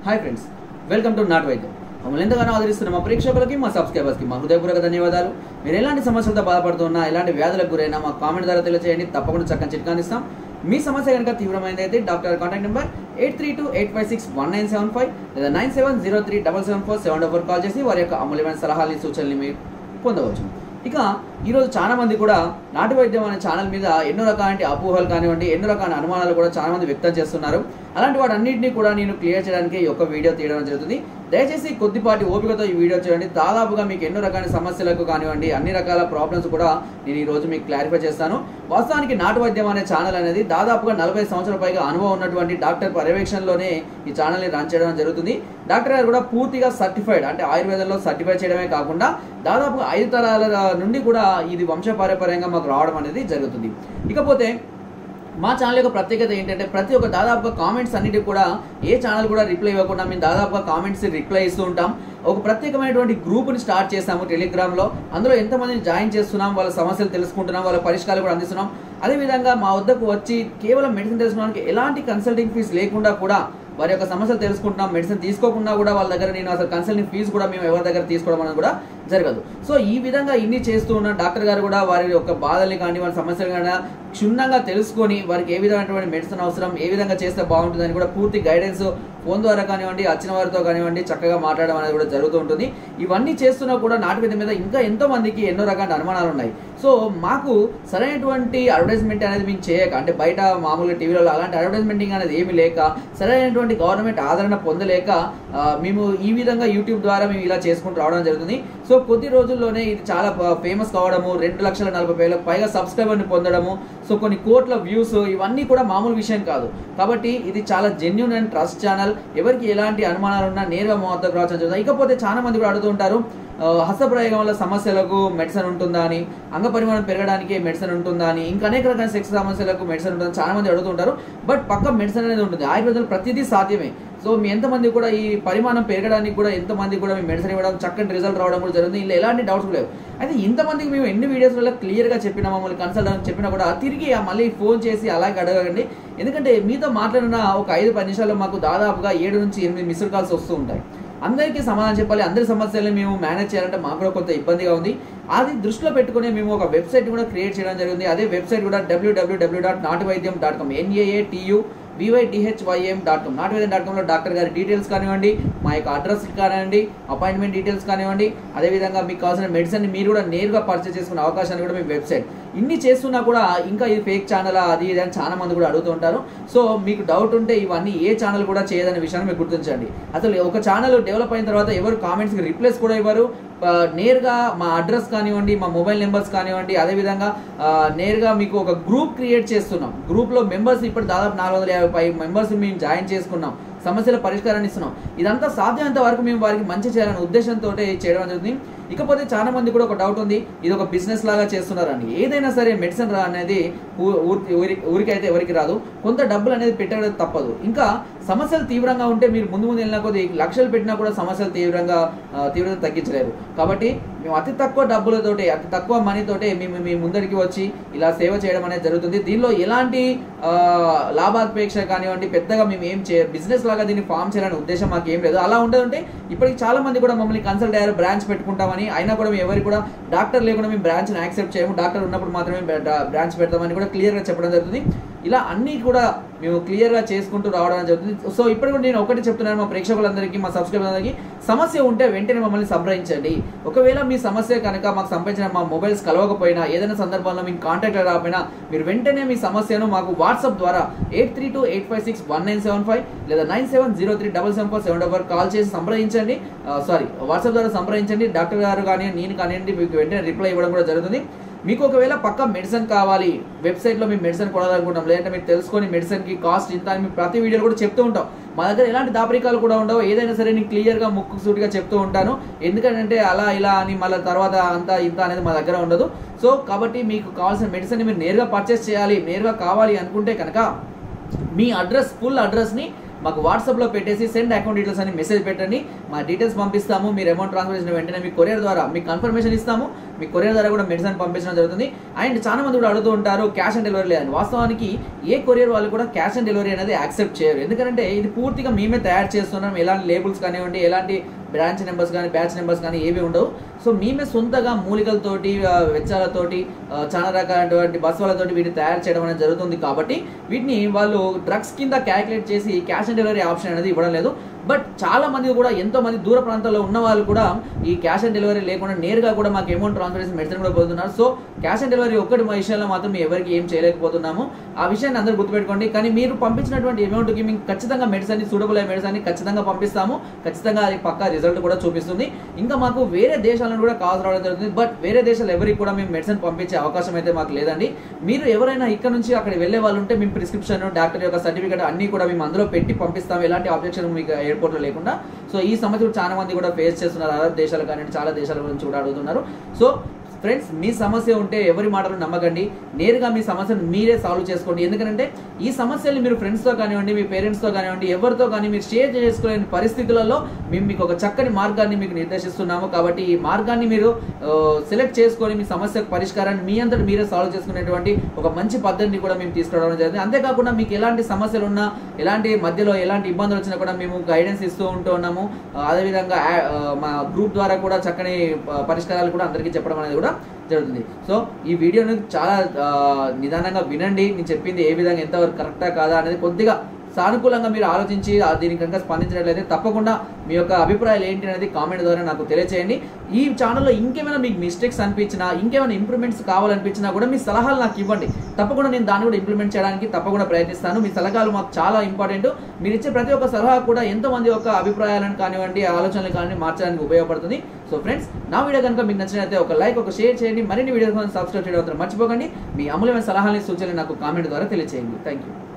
hi friends welcome to Natu Vaidyam మమ్మల్ని ఎంతగానో ఆదరిస్తున్న మా ప్రేక్షకులకి మా సబ్స్క్రైబర్స్కి మా హృదయపూర్వక ధన్యవాదాలు మీరు ఎలాంటి సమస్యలతో బాధపడుతున్నా ఎలాంటి వ్యాధులకు గురైనా మా కామెంట్ ద్వారా తెలియజేయండి తప్పకుండా చక్కని చిట్కాని ఇస్తాం మీ సమస్య కనుక తీవ్రమైనది అయితే doctor contact number eight three two eight five six one nine seven five లేదా nine seven zero three double seven four seven four call చేసి వారి యొక్క అమూల్యమైన సలహాలని సూచనలు మీరు పొందవచ్చు ఇక ఈరోజు చాలా మంది కూడా నాటు వైద్యం అనే ఛానల్ మీద ఎన్నో రకాల అపోహలు కానివ్వండి ఎన్నో రకాల అనుమానాలు కూడా చాలా మంది వ్యక్తం చేస్తున్నారు అలాంటి వాటన్నింటినీ కూడా నేను క్లియర్ చేయడానికి ఈ యొక్క వీడియో తీయడం జరుగుతుంది దయచేసి కొద్దిపాటి ఓపికతో ఈ వీడియో చూడండి దాదాపుగా మీకు ఎన్నో రకాల సమస్యలకు కానివ్వండి అన్ని రకాల ప్రాబ్లమ్స్ కూడా నేను ఈ రోజు మీకు క్లారిఫై చేస్తాను వాస్తవానికి నాటు వైద్యం అనే ఛానల్ అనేది దాదాపుగా నలభై సంవత్సరాల పైగా అనుభవం ఉన్నటువంటి డాక్టర్ పర్యవేక్షణలోనే ఈ ఛానల్ని రన్ చేయడం జరుగుతుంది డాక్టర్ గారు కూడా పూర్తిగా సర్టిఫైడ్ అంటే ఆయుర్వేదంలో సర్టిఫై చేయడమే కాకుండా దాదాపుగా ఐదు తరాల నుండి కూడా ఇది వంశపారంపర్యంగా మాకు రావడం అనేది జరుగుతుంది ఇకపోతే మా ఛానల్ యొక్క ప్రత్యేకత ఏంటంటే ప్రతి ఒక్క దాదాపుగా కామెంట్స్ అన్నిటికి కూడా ఏ ఛానల్ కూడా రిప్లై ఇవ్వకుండా మేము దాదాపుగా కామెంట్స్ రిప్లై ఇస్తూ ఉంటాం ఒక ప్రత్యేకమైనటువంటి గ్రూప్ని స్టార్ట్ చేసాము టెలిగ్రామ్లో అందులో ఎంతమందిని జాయిన్ చేస్తున్నాం వాళ్ళ సమస్యలు తెలుసుకుంటున్నాం వాళ్ళ పరిష్కారాలు కూడా అందిస్తున్నాం అదేవిధంగా మా వద్దకు వచ్చి కేవలం మెడిసిన్ తెలుసుకోవడానికి ఎలాంటి కన్సల్టింగ్ ఫీజు లేకుండా కూడా వారి యొక్క సమస్యలు తెలుసుకుంటున్నాం మెడిసిన్ తీసుకోకుండా కూడా వాళ్ళ దగ్గర నేను అసలు కన్సల్టింగ్ ఫీజు కూడా మేము ఎవరి దగ్గర తీసుకోవడం అనేది కూడా జరగదు సో ఈ విధంగా ఇన్ని చేస్తూ ఉన్న డాక్టర్ గారు కూడా వారి యొక్క బాధల్ని కానీ వారి సమస్యలు కానీ క్షుణ్ణంగా తెలుసుకొని వారికి ఏ విధమైనటువంటి మెడిసిన్ అవసరం ఏ విధంగా చేస్తే బాగుంటుందని కూడా పూర్తి గైడెన్స్ ఫోన్ ద్వారా కానివ్వండి వచ్చిన వారితో కానివ్వండి చక్కగా మాట్లాడడం అనేది కూడా జరుగుతూ ఉంటుంది ఇవన్నీ చేస్తున్నా కూడా నాటు మీద మీద ఇంకా ఎంతో మందికి ఎన్నో రకాల అనుమానాలు ఉన్నాయి సో మాకు సరైనటువంటి అడ్వర్టైజ్మెంట్ అనేది మేము చేయక అంటే బయట మామూలుగా టీవీలో అలాంటి అడ్వర్టైజ్మెంటింగ్ అనేది ఏమీ లేక సరైనటువంటి గవర్నమెంట్ ఆదరణ పొందలేక ఆ, మేము ఈ విధంగా యూట్యూబ్ ద్వారా మేము ఇలా చేసుకుంటూ రావడం జరుగుతుంది సో కొద్ది రోజుల్లోనే ఇది చాలా ఫేమస్ కావడము రెండు లక్షల నలభై వేలకు పైగా సబ్స్క్రైబర్ని పొందడము సో కొన్ని కోట్ల వ్యూస్ ఇవన్నీ కూడా మామూలు విషయం కాదు కాబట్టి ఇది చాలా జెన్యున్ అండ్ ట్రస్ట్ ఛానల్ ఎవరికి ఎలాంటి అనుమానాలు ఉన్నా నేరుగా మా వద్దకు రావడం జరుగుతుంది ఇకపోతే చాలా మంది కూడా అడుగుతూ ఉంటారు ఆ, హస్తప్రయోగం వల్ల సమస్యలకు మెడిసిన్ ఉంటుందా అని అంగపరిమాణం పెరగడానికి మెడిసిన్ ఉంటుందా అని ఇంకా అనేక రకాల సెక్స్ సమస్యలకు మెడిసిన్ ఉంటుందని చాలా మంది అడుగుతుంటారు బట్ పక్క మెడిసిన్ అనేది ఉంటుంది ఆయుర్వేదంలో ప్రతిదీ సాధ్యమే సో మీ ఎంతమంది కూడా ఈ పరిమాణం పెరగడానికి కూడా ఎంతమంది కూడా మీ మెడిసిన్ ఇవ్వడం చక్కని రిజల్ట్ రావడం కూడా జరుగుతుంది ఇలా ఎలాంటి డౌట్స్ లేవు అయితే ఇంతమందికి మేము ఎన్ని వీడియోస్ వల్ల క్లియర్గా చెప్పినా మమ్మల్ని కన్సల్ట్ అని చెప్పినా కూడా తిరిగి ఆ మళ్ళీ ఫోన్ చేసి అలాగే అడగండి ఎందుకంటే మీతో మాట్లాడిన ఒక ఐదు పది నిమిషాల్లో మాకు దాదాపుగా ఏడు నుంచి ఎనిమిది మిస్డ్ కాల్స్ వస్తూ ఉంటాయి అందరికీ సమాధానం చెప్పాలి అందరి సమస్యలను మేము మేనేజ్ చేయాలంటే మాకు కూడా కొంత ఇబ్బందిగా ఉంది అది దృష్టిలో పెట్టుకుని మేము ఒక వెబ్సైట్ కూడా క్రియేట్ చేయడం జరిగింది అదే వెబ్సైట్ కూడా డబ్ల్యూడబ్ల్యూడబ్ల్యూ dot Natu Vaidyam dot com NAA TU VYDHYM dot com Natu Vaidyam dot కామ్లో డాక్టర్ గారి డీటెయిల్స్ కానివ్వండి మా యొక్క అడ్రస్ కానివ్వండి అపాయింట్మెంట్ డీటెయిల్స్ కానివ్వండి అదేవిధంగా మీకు కావాల్సిన మెడిసిన్ మీరు కూడా నేరుగా పర్చేస్ చేసుకునే అవకాశాన్ని కూడా మీ వెబ్సైట్ ఇన్ని చేస్తున్నా కూడా ఇంకా ఇది ఫేక్ ఛానల్ అది ఇది అని చాలా మంది కూడా అడుగుతూ ఉంటారు సో మీకు డౌట్ ఉంటే ఇవన్నీ ఏ ఛానల్ కూడా చేయదనే విషయాన్ని మీరు గుర్తించండి అసలు ఒక ఛానల్ డెవలప్ అయిన తర్వాత ఎవరు కామెంట్స్కి రిప్లైస్ కూడా ఇవ్వరు ఆ, నేరుగా మా అడ్రస్ కానివ్వండి మా మొబైల్ నెంబర్స్ కానివ్వండి అదేవిధంగా ఆ, నేరుగా మీకు ఒక గ్రూప్ క్రియేట్ చేస్తున్నాం గ్రూప్లో మెంబర్స్ ఇప్పుడు దాదాపు నాలుగు వందల యాభై పై మెంబర్స్ మేము జాయిన్ చేసుకున్నాం సమస్యల పరిష్కారాన్ని ఇస్తున్నాం ఇదంతా సాధ్యమైనంత వరకు మేము వారికి మంచి చేయాలనే ఉద్దేశంతో చేయడం జరుగుతుంది ఇకపోతే చాలా మంది కూడా ఒక డౌట్ ఉంది ఇది ఒక బిజినెస్ లాగా చేస్తున్నారని ఏదైనా సరే మెడిసిన్ రా అనేది ఊ- ఊరి ఊరి- ఊరికైతే ఎవరికి రాదు కొంత డబ్బులు అనేది పెట్టడం తప్పదు ఇంకా సమస్యలు తీవ్రంగా ఉంటే మీరు ముందు ముందు వెళ్ళినా కొద్ది లక్షలు పెట్టినా కూడా సమస్యలు తీవ్రంగా ఆ, తీవ్రత తగ్గించలేరు కాబట్టి మేము అతి తక్కువ డబ్బులతోటి అతి తక్కువ మనీతోటే మేము మీ ముందరికి వచ్చి ఇలా సేవ చేయడం అనేది జరుగుతుంది దీనిలో ఎలాంటి ఆ, లాభాపేక్ష కానివ్వండి పెద్దగా మేము ఏం చే బిజినెస్ లాగా దీన్ని ఫామ్ చేయాలనే ఉద్దేశం మాకు ఏం లేదు అలా ఉండదంటే ఇప్పటికి చాలా మంది కూడా మమ్మల్ని కన్సల్ట్ అయ్యారు బ్రాంచ్ పెట్టుకుంటామని అయినా కూడా మేము ఎవరికి కూడా డాక్టర్ లేకుండా మేము బ్రాంచ్ని యాక్సెప్ట్ చేయము డాక్టర్ ఉన్నప్పుడు మాత్రమే బ్రాంచ్ పెడతామని కూడా క్లియర్గా చెప్పడం జరుగుతుంది ఇలా అన్నీ కూడా మేము క్లియర్గా చేసుకుంటూ రావడం అనేది జరుగుతుంది సో ఇప్పుడు కూడా నేను ఒకటి చెప్తున్నాను మా ప్రేక్షకులందరికీ మా సబ్స్క్రైబర్లందరికీ సమస్య ఉంటే వెంటనే మమ్మల్ని సంప్రదించండి ఒకవేళ మీ సమస్య కనుక మాకు సంబంధించిన మా మొబైల్స్ కలవకపోయినా ఏదైనా సందర్భంలో మీకు కాంటాక్ట్ రాకపోయినా మీరు వెంటనే మీ సమస్యను మాకు వాట్సాప్ ద్వారా eight three two eight five six one nine seven five లేదా nine seven zero three double seven four seven double call చేసి సంప్రదించండి సారీ వాట్సాప్ ద్వారా సంప్రదించండి డాక్టర్ గారు కానీ నేను కానివ్వండి మీకు వెంటనే రిప్లై ఇవ్వడం కూడా జరుగుతుంది మీకు ఒకవేళ పక్క మెడిసిన్ కావాలి వెబ్సైట్లో మీ మెడిసిన్ కొనాలనుకుంటాం లేదంటే మీరు తెలుసుకొని మెడిసిన్కి కాస్ట్ ఇంత అని మేము ప్రతి వీడియోలో కూడా చెప్తూ ఉంటాం మా దగ్గర ఎలాంటి దాపరికాలు కూడా ఉండవు ఏదైనా సరే నేను క్లియర్గా ముక్కు సూటిగా చెప్తూ ఉంటాను ఎందుకంటే అలా ఇలా అని మళ్ళీ తర్వాత అంత ఇంత అనేది మా దగ్గర ఉండదు సో కాబట్టి మీకు కావాల్సిన మెడిసిన్ మీరు నేరుగా పర్చేస్ చేయాలి నేరుగా కావాలి అనుకుంటే కనుక మీ అడ్రస్ ఫుల్ అడ్రస్ని మాకు వాట్సాప్లో పెట్టేసి సెండ్ అకౌంట్ డీటెయిల్స్ అని మెసేజ్ పెట్టండి మా డీటెయిల్స్ పంపిస్తాము మీరు అమౌంట్ ట్రాన్స్ఫర్ చేసిన వెంటనే మీ కొరియర్ ద్వారా మీకు కన్ఫర్మేషన్ ఇస్తాము మీ కొరియర్ ద్వారా కూడా మెడిసిన్ పంపించడం జరుగుతుంది అండ్ చాలా మంది కూడా అడుగుతూ ఉంటారు క్యాష్ ఆన్ డెలివరీ లేదని వాస్తవానికి ఏ కొరియర్ వాళ్ళు కూడా క్యాష్ ఆన్ డెలివరీ అనేది యాక్సెప్ట్ చేయరు ఎందుకంటే ఇది పూర్తిగా మేమే తయారు చేస్తున్నాం ఎలాంటి లేబుల్స్ కానివ్వండి ఎలాంటి బ్రాంచ్ నెంబర్స్ కానీ బ్యాచ్ నెంబర్స్ కానీ ఏవి ఉండవు సో మేమే సొంతగా మూలికలతోటి ఆ, వెచ్చాలతోటి ఆ, చాలా రకాలైనటువంటి బస్సులతోటి వీటిని తయారు చేయడం అనేది జరుగుతుంది కాబట్టి వీటిని వాళ్ళు డ్రగ్స్ కింద క్యాలిక్యులేట్ చేసి క్యాష్ ఆన్ డెలివరీ ఆప్షన్ అనేది ఇవ్వడం లేదు బట్ చాలా మంది కూడా ఎంతో మంది దూర ప్రాంతాల్లో ఉన్న వాళ్ళు కూడా ఈ క్యాష్ ఆన్ డెలివరీ లేకుండా నేరుగా కూడా మాకు అమౌంట్ ట్రాన్స్ఫర్ చేసి మెడిసిన్ కూడా పొందుతున్నారు సో క్యాష్ ఆన్ డెలివరీ ఒక్కటి మా విషయంలో మాత్రం మేము ఎవరికి ఏం చేయలేకపోతున్నాము ఆ విషయాన్ని అందరూ గుర్తుపెట్టుకోండి కానీ మీరు పంపించినటువంటి అమౌంట్కి మేము ఖచ్చితంగా మెడిసిన్ సూటబుల్ అయ్యే మెడిసిన్ ఖచ్చితంగా పంపిస్తాము ఖచ్చితంగా అది పక్కా రిజల్ట్ కూడా చూపిస్తుంది ఇంకా మాకు వేరే దేశాలను కూడా కావాల్సి రావడం జరుగుతుంది బట్ వేరే దేశాలు ఎవరికి కూడా మేము మెడిసిన్ పంపించే అవకాశం అయితే మాకు లేదండి మీరు ఎవరైనా ఇక్కడ నుంచి అక్కడ వెళ్ళే వాళ్ళు ఉంటే మేము ప్రిస్క్రిప్షన్ డాక్టర్ యొక్క సర్టిఫికేట్ అన్ని కూడా మేము అందులో పెట్టి పంపిస్తాం ఎలాంటి ఆబ్జెక్షన్ మీకు ఎయిర్పోర్ట్లో లేకుండా సో ఈ సమస్య కూడా చాలా మంది కూడా ఫేస్ చేస్తున్నారు అరబ్ దేశాలు కానీ చాలా దేశాల గురించి కూడా అడుగుతున్నారు సో ఫ్రెండ్స్ మీ సమస్య ఉంటే ఎవరి మాటలు నమ్మకండి నేరుగా మీ సమస్యను మీరే సాల్వ్ చేసుకోండి ఎందుకంటే ఈ సమస్యల్ని మీరు ఫ్రెండ్స్తో కానివ్వండి మీ పేరెంట్స్తో కానివ్వండి ఎవరితో కానీ మీరు షేర్ చేసుకోలేని పరిస్థితులలో మేము మీకు ఒక చక్కని మార్గాన్ని మీకు నిర్దేశిస్తున్నాము కాబట్టి ఈ మార్గాన్ని మీరు సెలెక్ట్ చేసుకొని మీ సమస్యకు పరిష్కారాన్ని మీ అంతటి మీరే సాల్వ్ చేసుకునేటువంటి ఒక మంచి పద్ధతిని కూడా మేము తీసుకురావడం జరిగింది అంతేకాకుండా మీకు ఎలాంటి సమస్యలు ఉన్నా ఎలాంటి మధ్యలో ఎలాంటి ఇబ్బందులు వచ్చినా కూడా మేము గైడెన్స్ ఇస్తూ ఉంటూ ఉన్నాము ఆ, అదేవిధంగా ఆ- ఆ, మా గ్రూప్ ద్వారా కూడా చక్కని ఆ, పరిష్కారాలు కూడా అందరికీ చెప్పడం అనేది కూడా జరుగుతుంది సో ఈ వీడియోని చాలా ఆ, నిదానంగా వినండి నేను చెప్పింది ఏ విధంగా ఎంతవరకు కరెక్టా కాదా అనేది కొద్దిగా సానుకూలంగా మీరు ఆలోచించి ఆ దీనికి కనుక స్పందించినట్లయితే తప్పకుండా మీ యొక్క అభిప్రాయాలు ఏంటి అనేది కామెంట్ ద్వారా నాకు తెలియచేయండి ఈ ఛానల్లో ఇంకేమైనా మీకు మిస్టేక్స్ అనిపించినా ఇంకేమైనా ఇంప్రూవ్మెంట్స్ కావాలనిపించినా కూడా మీ సలహాలు నాకు ఇవ్వండి తప్పకుండా నేను దాన్ని కూడా ఇంప్లిమెంట్ చేయడానికి తప్పకుండా ప్రయత్నిస్తాను మీ సలహాలు మాకు చాలా ఇంపార్టెంట్ మీరు ఇచ్చే ప్రతి ఒక్క సలహా కూడా ఎంతో మంది యొక్క అభిప్రాయాలను కానివ్వండి ఆలోచనలు కానివ్వండి మార్చడానికి ఉపయోగపడుతుంది సో ఫ్రెండ్స్ నా వీడియో కనుక మీకు నచ్చినట్లయితే ఒక లైక్ ఒక షేర్ చేయండి మరిన్ని వీడియోస్ సబ్స్క్రైబ్ చేయడం మాత్రం మర్చిపోకండి మీ అమూల్యమైన సలహాలని సూచనలు నాకు కామెంట్ ద్వారా తెలియచేయండి థ్యాంక్ యూ